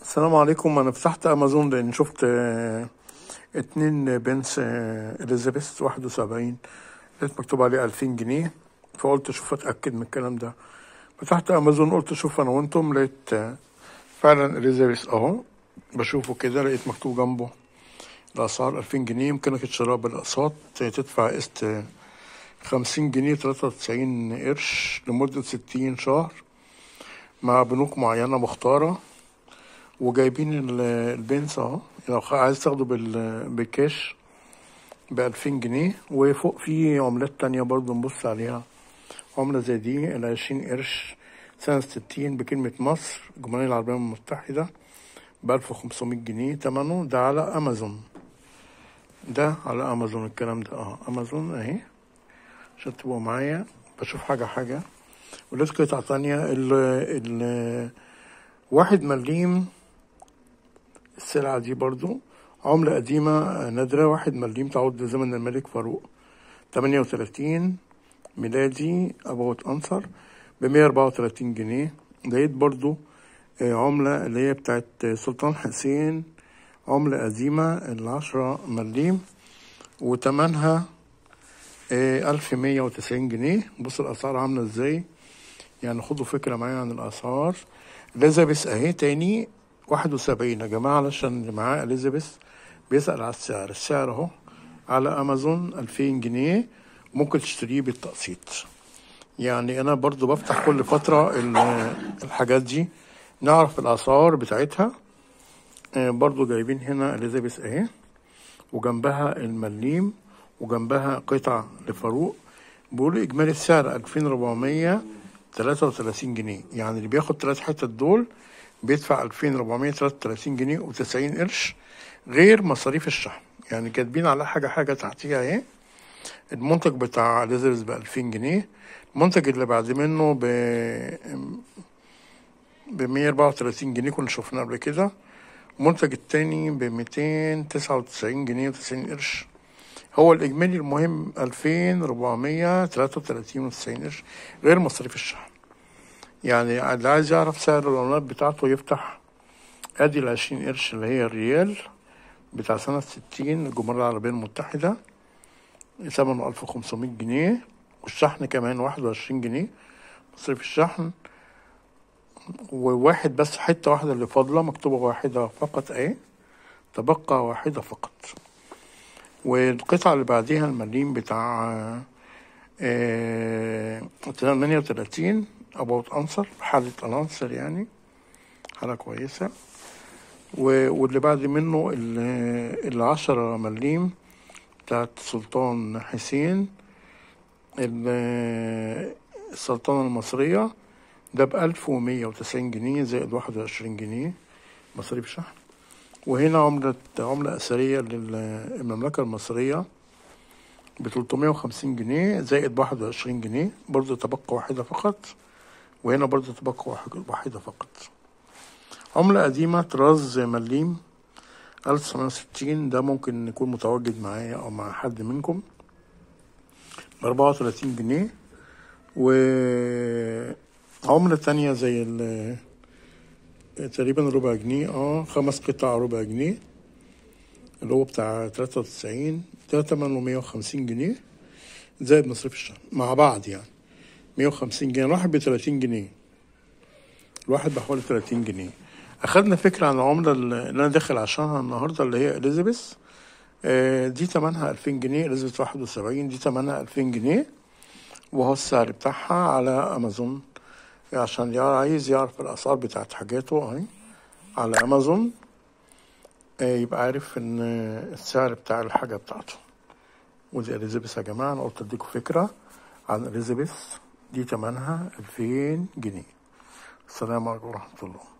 السلام عليكم انا فتحت امازون لان شفت آه، اتنين بنس آه، اليزابيث 71 لقيت مكتوب عليه 2000 جنيه فقلت اشوف اتاكد من الكلام ده فتحت امازون قلت اشوف انا وانتم لقيت آه، فعلا اليزابيث اهو بشوفه كده لقيت مكتوب جنبه الاسعار 2000 جنيه يمكنك الشراء بالاقساط تدفع قسط آه، 50 جنيه 93 قرش لمدة 60 شهر مع بنوك معينة مختارة وجايبين ال- البنس اهو لو خ- عايز تاخده بال- بالكاش بألفين جنيه وفوق في عملات تانية برضو نبص عليها عملة زي دي العشرين قرش سنة ستين بكلمة مصر الجمهورية العربية المتحدة بألف وخمسمية جنيه تمنه ده على أمازون ده على أمازون الكلام ده اه أمازون أهي عشان تبقوا معايا بشوف حاجة حاجة ولقيت قطعة تانية ال ال واحد مليم السلعة دي برضو عملة قديمة نادرة واحد مليم تعود لزمن الملك فاروق تمانية وتلاتين ميلادي أبوت أنصر بمية أربعة وتلاتين جنيه لقيت برضو آه، عملة اللي هي بتاعت سلطان حسين عملة قديمة العشرة مليم وتمنها ألف مية وتسعين جنيه بص الأسعار عاملة ازاي يعني خدوا فكرة معايا عن الأسعار اليزابيث أهي تاني واحد وسبعين يا جماعة علشان اللي معاه اليزابيث بيسأل على السعر السعر أهو على أمازون ألفين جنيه ممكن تشتريه بالتقسيط يعني أنا برضو بفتح كل فترة ال- الحاجات دي نعرف الأسعار بتاعتها آه، برضو جايبين هنا اليزابيث أهي وجنبها المليم وجنبها قطع لفاروق بيقولوا إجمالي السعر 2433 جنيه يعني اللي بياخد تلات حتت دول بيدفع 2433 جنيه و90 قرش غير مصاريف الشحن يعني كاتبين على حاجة حاجة تحتيها اهي المنتج بتاع اليزابيث ب 2000 جنيه المنتج اللي بعد منه ب ب 134 جنيه كنا شفناه قبل كده المنتج التاني ب 299 جنيه و90 قرش هو الإجمالي المهم 2433 و90 قرش غير مصاريف الشحن يعني اللي عايز يعرف سعر العملات بتاعته يفتح ادي العشرين قرش اللي هي الريال بتاع سنة ستين الجمهورية العربية المتحدة ثمنه ألف وخمسمية جنيه والشحن كمان واحد وعشرين جنيه مصاريف الشحن وواحد بس حتة واحدة اللي فاضلة مكتوبة واحدة فقط اهي تبقى واحدة فقط والقطعة اللي بعديها المليم بتاع آه، 38 أبوت أنصر حالة الأنصر يعني حالة كويسة و- واللي بعد منه ال- العشرة مليم بتاعت سلطان حسين ال- السلطنة المصرية ده بألف ومية وتسعين جنيه زائد واحد وعشرين جنيه مصاريف شحن وهنا عملة عملة أثرية للمملكة المصرية ب 350 جنيه زائد 21 جنيه برضه تبقى واحدة فقط وهنا برضه تبقى واحد- واحدة فقط عملة قديمة طراز مليم 1960 ده ممكن يكون متواجد معايا أو مع حد منكم ب 34 جنيه وعملة تانية زي ال تقريبا ربع جنيه اه خمس قطع ربع جنيه اللي هو بتاع 93 ده تمنه 150 جنيه زائد مصاريف الشهر مع بعض يعني 150 جنيه الواحد ب 30 جنيه الواحد بحوالي 30 جنيه اخدنا فكرة عن العملة اللي انا داخل عشانها النهاردة اللي هي اليزابيث آه، دي تمنها 2000 جنيه اليزابيث 71 دي تمنها 2000 جنيه وهو السعر بتاعها على امازون عشان يع- عايز يعرف الاسعار بتاعت حاجاته اهي على امازون آه، يبقى عارف ان السعر بتاع الحاجة بتاعته ودي اليزابيث يا جماعة انا قلت اديكم فكرة عن اليزابيث دي تمنها 2000 جنيه السلام عليكم ورحمة الله